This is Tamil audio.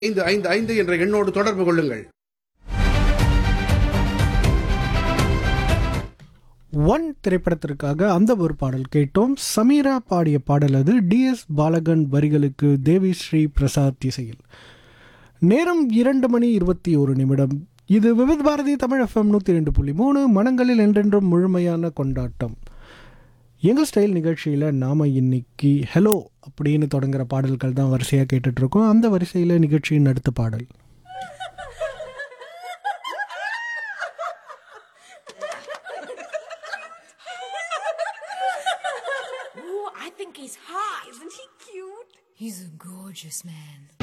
ஐந்து ஐந்து ஐந்து என்ற எண்ணோடு தொடர்பு கொள்ளுங்கள் ஒன் திரைப்படத்திற்காக அந்த ஒரு பாடல் கேட்டோம் சமீரா பாடிய பாடல் அது டிஎஸ் பாலகன் வரிகளுக்கு தேவி ஸ்ரீ பிரசாத் இசையில் நேரம் இரண்டு மணி இருபத்தி ஒரு நிமிடம் இது விவித் பாரதி தமிழ் எஃப்எம் நூற்றி ரெண்டு புள்ளி மூணு மனங்களில் என்றென்றும் முழுமையான கொண்டாட்டம் எங்கள் ஸ்டைல் நிகழ்ச்சியில் நாம் இன்னைக்கு ஹலோ அப்படின்னு தொடங்குற பாடல்கள் தான் வரிசையாக கேட்டுட்ருக்கோம் அந்த வரிசையில் நிகழ்ச்சியின் அடுத்த பாடல் Ooh, I think he's hot. Isn't he cute? He's a gorgeous man.